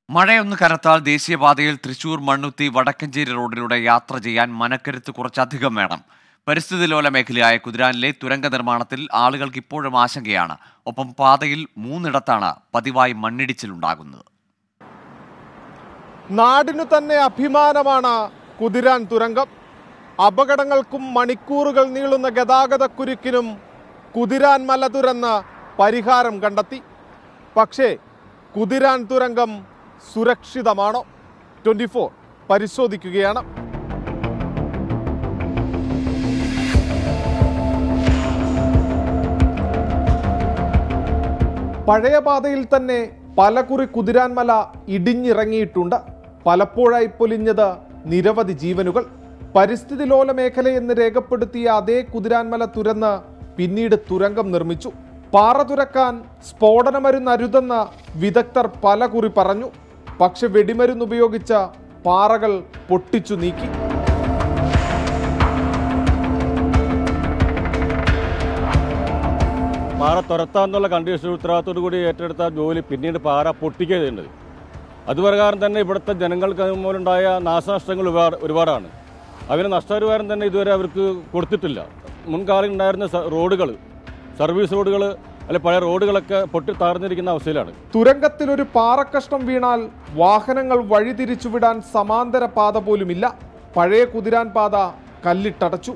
മഴയൊന്ന് കനത്താൽ ദേശീയപാതയിൽ തൃശൂർ മണ്ണുത്തി വടക്കഞ്ചേരി റോഡിലൂടെ യാത്ര ചെയ്യാൻ മനക്കരുത്ത് കുറച്ചധികം വേണം പരിസ്ഥിതി ലോല മേഖലയായ കുതിരാനിലെ തുരങ്ക നിർമ്മാണത്തിൽ ആളുകൾക്ക് ഇപ്പോഴും ആശങ്കയാണ് ഒപ്പം പാതയിൽ മൂന്നിടത്താണ് പതിവായി മണ്ണിടിച്ചിലുണ്ടാകുന്നത് നാടിനു തന്നെ അഭിമാനമാണ് കുതിരാൻ തുരങ്കം അപകടങ്ങൾക്കും മണിക്കൂറുകൾ നീളുന്ന ഗതാഗതക്കുരുക്കിനും കുതിരാൻ മല തുരന്ന് പരിഹാരം കണ്ടെത്തി പക്ഷേ കുതിരാൻ തുരങ്കം സുരക്ഷിതമാണോ ട്വന്റി ഫോർ പരിശോധിക്കുകയാണ് പഴയ പാതയിൽ തന്നെ പലകുറി കുതിരാൻമല ഇടിഞ്ഞിറങ്ങിയിട്ടുണ്ട് പലപ്പോഴായി പൊലിഞ്ഞത് നിരവധി ജീവനുകൾ പരിസ്ഥിതി ലോല മേഖലയെന്ന് രേഖപ്പെടുത്തിയ അതേ കുതിരാൻമല തുരന്ന് പിന്നീട് തുരങ്കം നിർമ്മിച്ചു പാറ തുരക്കാൻ സ്ഫോടനമരുന്ന് അരുതെന്ന് വിദഗ്ധർ പലകുറി പറഞ്ഞു പക്ഷെ വെടിമരുന്ന് ഉപയോഗിച്ച പാറകൾ പൊട്ടിച്ചു നീക്കി പാറ തുരത്താന്നുള്ള കണ്ടീഷൻ ഉത്തരവാദിത്തോടു കൂടി ഏറ്റെടുത്ത ജോലി പിന്നീട് പാറ പൊട്ടിക്കുകയുണ്ട് അതുപ്രകാരം തന്നെ ഇവിടുത്തെ ജനങ്ങൾക്ക് മൂലമുണ്ടായ നാശനഷ്ടങ്ങൾ ഒരുപാട് ഒരുപാടാണ് അതിന് നഷ്ടപരിഹാരം തന്നെ ഇതുവരെ അവർക്ക് കൊടുത്തിട്ടില്ല മുൻകാലം ഉണ്ടായിരുന്ന സ- റോഡുകൾ സർവീസ് റോഡുകൾ അല്ലെ പഴയ റോഡുകളൊക്കെ പൊട്ടി താഴ്ന്നിരിക്കുന്ന അവസ്ഥയിലാണ് തുരങ്കത്തിൽ ഒരു പാറക്കഷ്ണം വീണാൽ വാഹനങ്ങൾ വഴിതിരിച്ചുവിടാൻ സമാന്തര പാത പോലുമില്ല പഴയ കുതിരാൻ പാത കല്ലിട്ടടച്ചു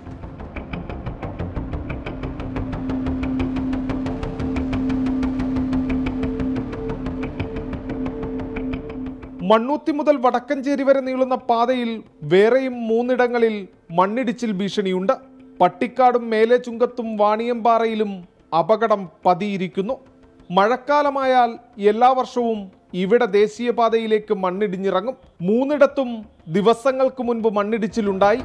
മണ്ണൂത്തി മുതൽ വടക്കഞ്ചേരി വരെ നീളുന്ന പാതയിൽ വേറെയും മൂന്നിടങ്ങളിൽ മണ്ണിടിച്ചിൽ ഭീഷണിയുണ്ട് പട്ടിക്കാടും മേലെ ചുങ്കത്തും വാണിയമ്പാറയിലും അപകടം പതിയിരിക്കുന്നു മഴക്കാലമായാൽ എല്ലാ വർഷവും ഇവിടെ ദേശീയപാതയിലേക്ക് മണ്ണിടിഞ്ഞിറങ്ങും മൂന്നിടത്തും ദിവസങ്ങൾക്ക് മുൻപ് മണ്ണിടിച്ചിലുണ്ടായി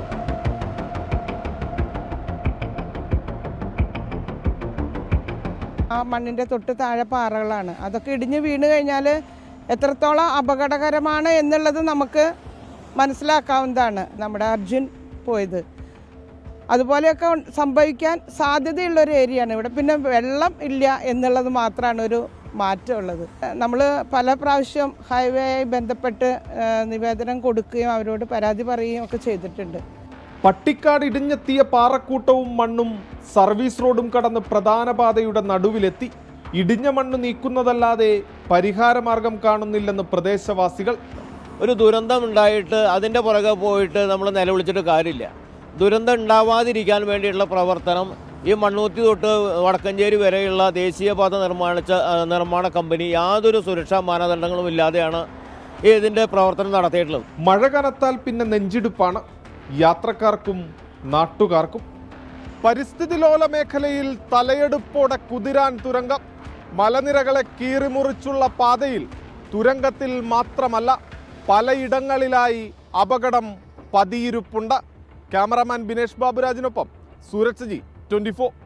ആ മണ്ണിൻ്റെ തൊട്ട് താഴെ പാറകളാണ് അതൊക്കെ ഇടിഞ്ഞ് വീണ് കഴിഞ്ഞാൽ എത്രത്തോളം അപകടകരമാണ് എന്നുള്ളത് നമുക്ക് മനസ്സിലാക്കാവുന്നതാണ് നമ്മുടെ അർജുൻ പോയത് അതുപോലെയൊക്കെ ഉൺ- സംഭവിക്കാൻ സാധ്യതയുള്ള ഒരു ഏരിയയാണ് ഇവിടെ പിന്നെ വെള്ളം ഇല്ല എന്നുള്ളത് മാത്രമാണ് ഒരു മാറ്റമുള്ളത് നമ്മൾ പല പ്രാവശ്യം ഹൈവേയായി ബന്ധപ്പെട്ട് ആ, നിവേദനം കൊടുക്കുകയും അവരോട് പരാതി പറയുകയും ഒക്കെ ചെയ്തിട്ടുണ്ട് പട്ടിക്കാട് ഇടിഞ്ഞെത്തിയ പാറക്കൂട്ടവും മണ്ണും സർവീസ് റോഡും കടന്ന് പ്രധാന പാതയുടെ നടുവിലെത്തി ഇടിഞ്ഞ മണ്ണ് നീക്കുന്നതല്ലാതെ പരിഹാരമാർഗം കാണുന്നില്ലെന്ന് പ്രദേശവാസികൾ ഒരു ദുരന്തം ഉണ്ടായിട്ട് അതിൻ്റെ പുറകെ പോയിട്ട് നമ്മൾ നിലവിളിച്ചിട്ട് കാര്യമില്ല ദുരന്തം ഉണ്ടാവാതിരിക്കാൻ വേണ്ടിയിട്ടുള്ള പ്രവർത്തനം ഈ മണ്ണൂത്തി തൊട്ട് വടക്കഞ്ചേരി വരെയുള്ള ദേശീയപാത നിർമ്മാണിച്ച ആ, നിർമ്മാണ കമ്പനി യാതൊരു സുരക്ഷാ മാനദണ്ഡങ്ങളും ഇല്ലാതെയാണ് ഈ ഇതിൻ്റെ പ്രവർത്തനം നടത്തിയിട്ടുള്ളത് മഴ കനത്താൽ പിന്നെ നെഞ്ചിടിപ്പാണ് യാത്രക്കാർക്കും നാട്ടുകാർക്കും പരിസ്ഥിതി ലോല മേഖലയിൽ തലയെടുപ്പോടെ കുതിരാൻ തുരങ്കം മലനിരകളെ കീറിമുറിച്ചുള്ള പാതയിൽ തുരങ്കത്തിൽ മാത്രമല്ല പലയിടങ്ങളിലായി അപകടം പതിയിരുപ്പുണ്ട് ക്യാമറാമാൻ ബിനേഷ് ബാബുരാജിനൊപ്പം സൂരജ് ജി ട്വന്റി